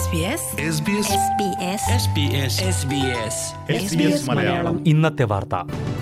SBS SBS SBS Malayalam ഇന്നത്തെ വാർത്ത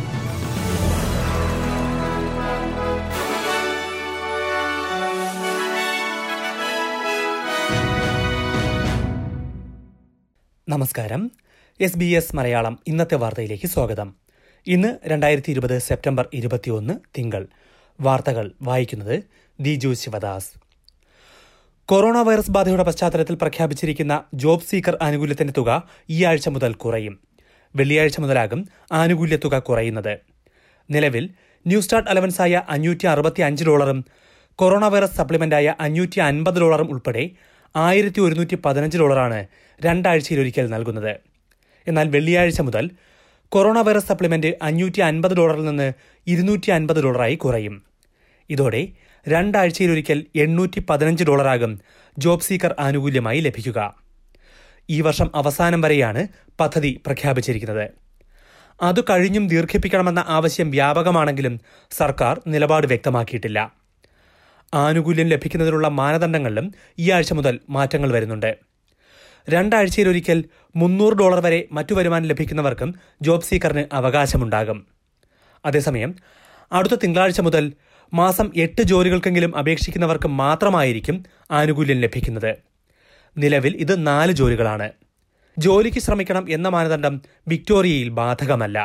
നമസ്കാരം എസ് ബി എസ് മലയാളം ഇന്നത്തെ വാർത്തയിലേക്ക് സ്വാഗതം ഇന്ന് രണ്ടായിരത്തി ഇരുപത് സെപ്റ്റംബർ ഇരുപത്തിയൊന്ന് തിങ്കൾ വാർത്തകൾ വായിക്കുന്നത് ദിജു ശിവദാസ് കൊറോണ വൈറസ് ബാധയുടെ പശ്ചാത്തലത്തിൽ പ്രഖ്യാപിച്ചിരിക്കുന്ന ജോബ് സീക്കർ ആനുകൂല്യത്തിന്റെ തുക ഈ ആഴ്ച മുതൽ കുറയും വെള്ളിയാഴ്ച മുതലാകും ആനുകൂല്യ തുക കുറയുന്നത് നിലവിൽ ന്യൂ സ്റ്റാർട്ട് അലവൻസായ അഞ്ഞൂറ്റി അറുപത്തി അഞ്ച് ഡോളറും കൊറോണ വൈറസ് സപ്ലിമെന്റായ അഞ്ഞൂറ്റി അൻപത് ഡോളറും ഉൾപ്പെടെ ആയിരത്തി ഒരുന്നൂറ്റി പതിനഞ്ച് ഡോളറാണ് രണ്ടാഴ്ചയിലൊരിക്കൽ നൽകുന്നത് എന്നാൽ വെള്ളിയാഴ്ച മുതൽ കൊറോണ വൈറസ് സപ്ലിമെന്റ് അഞ്ഞൂറ്റി അൻപത് ഡോളറിൽ നിന്ന് ഇരുന്നൂറ്റി അൻപത് ഡോളറായി കുറയും ഇതോടെ രണ്ടാഴ്ചയിലൊരിക്കൽ എണ്ണൂറ്റി പതിനഞ്ച് ഡോളറാകും ജോബ് സീക്കർ ആനുകൂല്യമായി ലഭിക്കുക ഈ വർഷം അവസാനം വരെയാണ് പദ്ധതി പ്രഖ്യാപിച്ചിരിക്കുന്നത് അത് കഴിഞ്ഞും ദീർഘിപ്പിക്കണമെന്ന ആവശ്യം വ്യാപകമാണെങ്കിലും സർക്കാർ നിലപാട് വ്യക്തമാക്കിയിട്ടില്ല ആനുകൂല്യം ലഭിക്കുന്നതിനുള്ള മാനദണ്ഡങ്ങളിലും ഈ ആഴ്ച മുതൽ മാറ്റങ്ങൾ വരുന്നുണ്ട് രണ്ടാഴ്ചയിലൊരിക്കൽ മുന്നൂറ് ഡോളർ വരെ മറ്റു വരുമാനം ലഭിക്കുന്നവർക്കും ജോബ് സീക്കറിന് അവകാശമുണ്ടാകും അതേസമയം അടുത്ത തിങ്കളാഴ്ച മുതൽ മാസം എട്ട് ജോലികൾക്കെങ്കിലും അപേക്ഷിക്കുന്നവർക്ക് മാത്രമായിരിക്കും ആനുകൂല്യം ലഭിക്കുന്നത് നിലവിൽ ഇത് നാല് ജോലികളാണ് ജോലിക്ക് ശ്രമിക്കണം എന്ന മാനദണ്ഡം വിക്ടോറിയയിൽ ബാധകമല്ല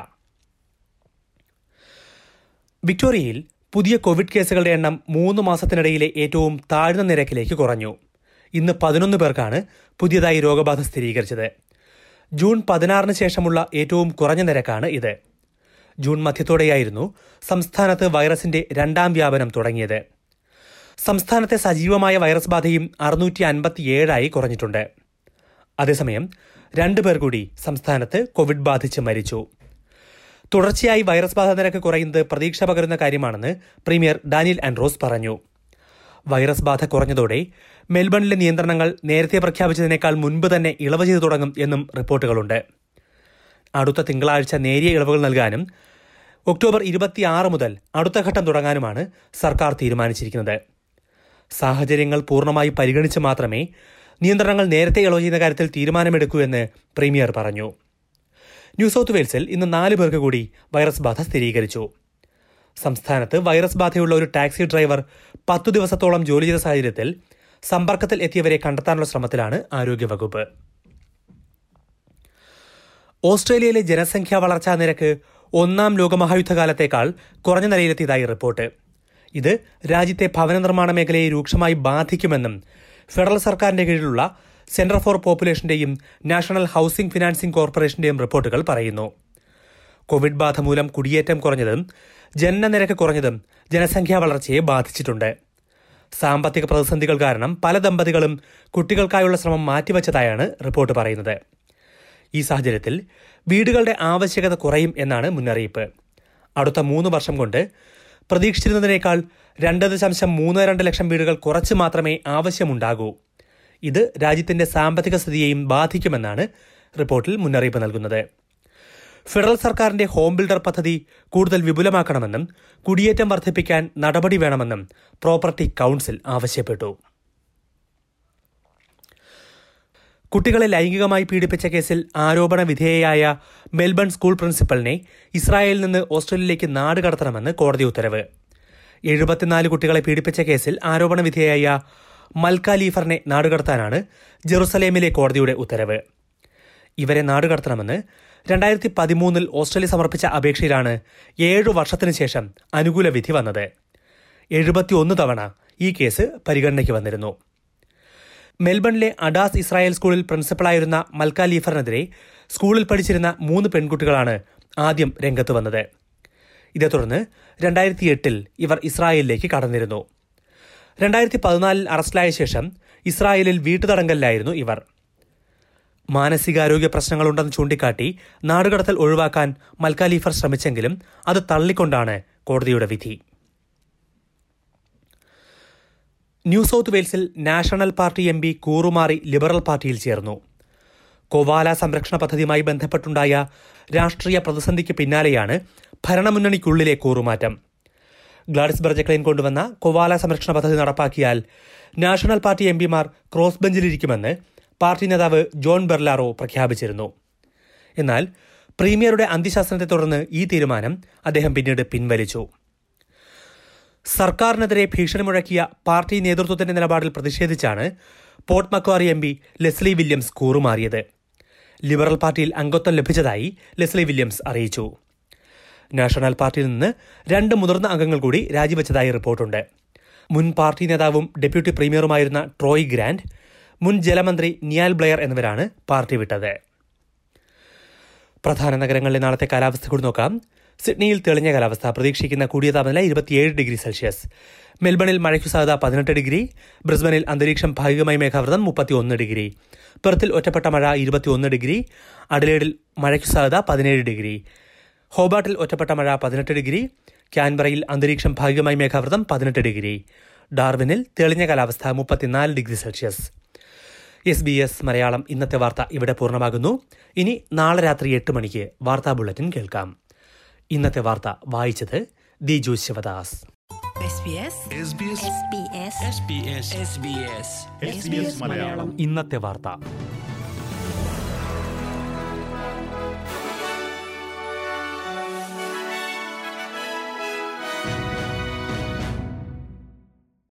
വിക്ടോറിയയിൽ പുതിയ കോവിഡ് കേസുകളുടെ എണ്ണം മൂന്ന് മാസത്തിനിടയിലെ ഏറ്റവും താഴ്ന്ന നിരക്കിലേക്ക് കുറഞ്ഞു ഇന്ന് പതിനൊന്ന് പേർക്കാണ് പുതിയതായി രോഗബാധ സ്ഥിരീകരിച്ചത് ജൂൺ പതിനാറിന് ശേഷമുള്ള ഏറ്റവും കുറഞ്ഞ നിരക്കാണ് ഇത് ജൂൺ മധ്യത്തോടെയായിരുന്നു സംസ്ഥാനത്ത് വൈറസിന്റെ രണ്ടാം വ്യാപനം തുടങ്ങിയത് സംസ്ഥാനത്തെ സജീവമായ വൈറസ് ബാധയും അറുന്നൂറ്റി അൻപത്തിയേഴായി കുറഞ്ഞിട്ടുണ്ട് അതേസമയം രണ്ടു പേർ കൂടി സംസ്ഥാനത്ത് കോവിഡ് ബാധിച്ച് മരിച്ചു തുടർച്ചയായി വൈറസ് ബാധ നിരക്ക് കുറയുന്നത് പ്രതീക്ഷ പകരുന്ന കാര്യമാണെന്ന് പ്രീമിയർ ഡാനിയൽ ആൻഡ്രോസ് പറഞ്ഞു വൈറസ് ബാധ കുറഞ്ഞതോടെ മെൽബണിലെ നിയന്ത്രണങ്ങൾ നേരത്തെ പ്രഖ്യാപിച്ചതിനേക്കാൾ മുൻപ് തന്നെ ഇളവ് ചെയ്തു തുടങ്ങും എന്നും റിപ്പോർട്ടുകളുണ്ട് അടുത്ത തിങ്കളാഴ്ച നേരിയ ഇളവുകൾ നൽകാനും ഒക്ടോബർ ഇരുപത്തിയാറ് മുതൽ അടുത്ത ഘട്ടം തുടങ്ങാനുമാണ് സർക്കാർ തീരുമാനിച്ചിരിക്കുന്നത് സാഹചര്യങ്ങൾ പൂർണ്ണമായി പരിഗണിച്ച് മാത്രമേ നിയന്ത്രണങ്ങൾ നേരത്തെ ഇളവ് ചെയ്യുന്ന കാര്യത്തിൽ തീരുമാനമെടുക്കൂ എന്ന് പ്രീമിയർ പറഞ്ഞു ന്യൂ സൗത്ത് വെയിൽസിൽ ഇന്ന് നാല് പേർക്ക് കൂടി വൈറസ് ബാധ സ്ഥിരീകരിച്ചു സംസ്ഥാനത്ത് വൈറസ് ബാധയുള്ള ഒരു ടാക്സി ഡ്രൈവർ പത്തു ദിവസത്തോളം ജോലി ചെയ്ത സാഹചര്യത്തിൽ സമ്പർക്കത്തിൽ എത്തിയവരെ കണ്ടെത്താനുള്ള ശ്രമത്തിലാണ് ആരോഗ്യവകുപ്പ് ഓസ്ട്രേലിയയിലെ ജനസംഖ്യാ വളർച്ചാ നിരക്ക് ഒന്നാം ലോകമഹായുദ്ധകാലത്തേക്കാൾ കുറഞ്ഞ നിലയിലെത്തിയതായി റിപ്പോർട്ട് ഇത് രാജ്യത്തെ ഭവന നിർമ്മാണ മേഖലയെ രൂക്ഷമായി ബാധിക്കുമെന്നും ഫെഡറൽ സർക്കാരിന്റെ കീഴിലുള്ള സെന്റർ ഫോർ പോപ്പുലേഷന്റെയും നാഷണൽ ഹൌസിംഗ് ഫിനാൻസിംഗ് കോർപ്പറേഷന്റെയും റിപ്പോർട്ടുകൾ പറയുന്നു കോവിഡ് ബാധ മൂലം കുടിയേറ്റം കുറഞ്ഞതും ജനനനിരക്ക് കുറഞ്ഞതും ജനസംഖ്യാ വളർച്ചയെ ബാധിച്ചിട്ടുണ്ട് സാമ്പത്തിക പ്രതിസന്ധികൾ കാരണം പല ദമ്പതികളും കുട്ടികൾക്കായുള്ള ശ്രമം മാറ്റിവച്ചതായാണ് റിപ്പോർട്ട് പറയുന്നത് ഈ സാഹചര്യത്തിൽ വീടുകളുടെ ആവശ്യകത കുറയും എന്നാണ് മുന്നറിയിപ്പ് അടുത്ത മൂന്ന് വർഷം കൊണ്ട് പ്രതീക്ഷിച്ചിരുന്നതിനേക്കാൾ രണ്ട് ദശാംശം മൂന്ന് രണ്ട് ലക്ഷം വീടുകൾ കുറച്ച് മാത്രമേ ആവശ്യമുണ്ടാകൂ ഇത് രാജ്യത്തിന്റെ സാമ്പത്തിക സ്ഥിതിയെയും ബാധിക്കുമെന്നാണ് റിപ്പോർട്ടിൽ മുന്നറിയിപ്പ് നൽകുന്നത് ഫെഡറൽ സർക്കാരിന്റെ ഹോം ബിൽഡർ പദ്ധതി കൂടുതൽ വിപുലമാക്കണമെന്നും കുടിയേറ്റം വർദ്ധിപ്പിക്കാൻ നടപടി വേണമെന്നും പ്രോപ്പർട്ടി കൌൺസിൽ ആവശ്യപ്പെട്ടു കുട്ടികളെ ലൈംഗികമായി പീഡിപ്പിച്ച കേസിൽ ആരോപണ വിധേയയായ മെൽബൺ സ്കൂൾ പ്രിൻസിപ്പലിനെ ഇസ്രായേലിൽ നിന്ന് ഓസ്ട്രേലിയയിലേക്ക് നാട് കടത്തണമെന്ന് കോടതി ഉത്തരവ് എഴുപത്തിനാല് കുട്ടികളെ പീഡിപ്പിച്ച കേസിൽ ആരോപണ വിധേയയായ മൽക്ക ലീഫറിനെ നാടുകടത്താനാണ് ജെറുസലേമിലെ കോടതിയുടെ ഉത്തരവ് ഇവരെ നാടുകടത്തണമെന്ന് രണ്ടായിരത്തി പതിമൂന്നിൽ ഓസ്ട്രേലിയ സമർപ്പിച്ച അപേക്ഷയിലാണ് ഏഴു വർഷത്തിനു ശേഷം അനുകൂല വിധി വന്നത് എഴുപത്തിയൊന്ന് തവണ ഈ കേസ് പരിഗണനയ്ക്ക് വന്നിരുന്നു മെൽബണിലെ അഡാസ് ഇസ്രായേൽ സ്കൂളിൽ പ്രിൻസിപ്പളായിരുന്ന മൽക്ക ലീഫറിനെതിരെ സ്കൂളിൽ പഠിച്ചിരുന്ന മൂന്ന് പെൺകുട്ടികളാണ് ആദ്യം രംഗത്ത് വന്നത് ഇതേ തുടർന്ന് രണ്ടായിരത്തി എട്ടിൽ ഇവർ ഇസ്രായേലിലേക്ക് കടന്നിരുന്നു രണ്ടായിരത്തി പതിനാലിൽ അറസ്റ്റിലായ ശേഷം ഇസ്രായേലിൽ വീട്ടുതടങ്കലിലായിരുന്നു ഇവർ മാനസികാരോഗ്യ പ്രശ്നങ്ങളുണ്ടെന്ന് ചൂണ്ടിക്കാട്ടി നാടുകടത്തൽ ഒഴിവാക്കാൻ മൽക്ക ലീഫർ ശ്രമിച്ചെങ്കിലും അത് തള്ളിക്കൊണ്ടാണ് കോടതിയുടെ വിധി ന്യൂ സൗത്ത് വെയിൽസിൽ നാഷണൽ പാർട്ടി എം പി കൂറുമാറി ലിബറൽ പാർട്ടിയിൽ ചേർന്നു കൊവാല സംരക്ഷണ പദ്ധതിയുമായി ബന്ധപ്പെട്ടുണ്ടായ രാഷ്ട്രീയ പ്രതിസന്ധിക്ക് പിന്നാലെയാണ് ഭരണമുന്നണിക്കുള്ളിലെ കൂറുമാറ്റം ഗ്ലാഡിസ് ബർജക്ലൈൻ കൊണ്ടുവന്ന കൊവാല സംരക്ഷണ പദ്ധതി നടപ്പാക്കിയാൽ നാഷണൽ പാർട്ടി എം പിമാർ ക്രോസ് ബെഞ്ചിലിരിക്കുമെന്ന് പാർട്ടി നേതാവ് ജോൺ ബെർലാറോ പ്രഖ്യാപിച്ചിരുന്നു എന്നാൽ പ്രീമിയറുടെ അന്ത്യശാസനത്തെ തുടർന്ന് ഈ തീരുമാനം അദ്ദേഹം പിന്നീട് പിൻവലിച്ചു സർക്കാരിനെതിരെ ഭീഷണി മുഴക്കിയ പാർട്ടി നേതൃത്വത്തിന്റെ നിലപാടിൽ പ്രതിഷേധിച്ചാണ് Port Macquarie M P Leslie Williams കൂറുമാറിയത് ലിബറൽ പാർട്ടിയിൽ അംഗത്വം ലഭിച്ചതായി ലെസ്ലി വില്യംസ് അറിയിച്ചു നാഷണൽ പാർട്ടിയിൽ നിന്ന് രണ്ട് മുതിർന്ന അംഗങ്ങൾ കൂടി രാജിവെച്ചതായി റിപ്പോർട്ടുണ്ട് മുൻ പാർട്ടി നേതാവും ഡെപ്യൂട്ടി പ്രീമിയറുമായിരുന്ന ട്രോയ് ഗ്രാൻഡ് മുൻ ജലമന്ത്രി നിയാൽ ബ്ലെയർ എന്നിവരാണ് പാർട്ടി വിട്ടത് പ്രധാന നഗരങ്ങളിലെ നാളത്തെ കാലാവസ്ഥ കൂടി നോക്കാം സിഡ്നിയിൽ തെളിഞ്ഞ കാലാവസ്ഥ പ്രതീക്ഷിക്കുന്ന കൂടിയ താപനില ഇരുപത്തിയേഴ് ഡിഗ്രി സെൽഷ്യസ് മെൽബണിൽ മഴയ്ക്കു സാധ്യത പതിനെട്ട് ഡിഗ്രി ബ്രിസ്ബനിൽ അന്തരീക്ഷം ഭാഗികമായി മേഘാവൃതം മുപ്പത്തിയൊന്ന് ഡിഗ്രി പെർത്തിൽ ഒറ്റപ്പെട്ട മഴ ഇരുപത്തിയൊന്ന് ഡിഗ്രി അഡലേഡിൽ മഴയ്ക്കു സാധ്യത പതിനേഴ് ഡിഗ്രി ഹോബാട്ടിൽ ഒറ്റപ്പെട്ട മഴ പതിനെട്ട് ഡിഗ്രി ക്യാൻബറയിൽ അന്തരീക്ഷം ഭാഗികമായി മേഘാവൃതം പതിനെട്ട് ഡിഗ്രി ഡാർവിനിൽ തെളിഞ്ഞ കാലാവസ്ഥ മുപ്പത്തിനാല് degree Celsius S B S Malayalam ഇന്നത്തെ വാർത്ത ഇവിടെ പൂർണ്ണമാകുന്നു ഇനി നാളെ രാത്രി എട്ട് മണിക്ക് വാർത്താ ബുള്ളറ്റിൻ കേൾക്കാം ഇന്നത്തെ വാർത്ത വായിച്ചത് Diju Sivadas SBS SBS SBS SBS SBS SBS Malayalam ഇന്നത്തെ വാർത്ത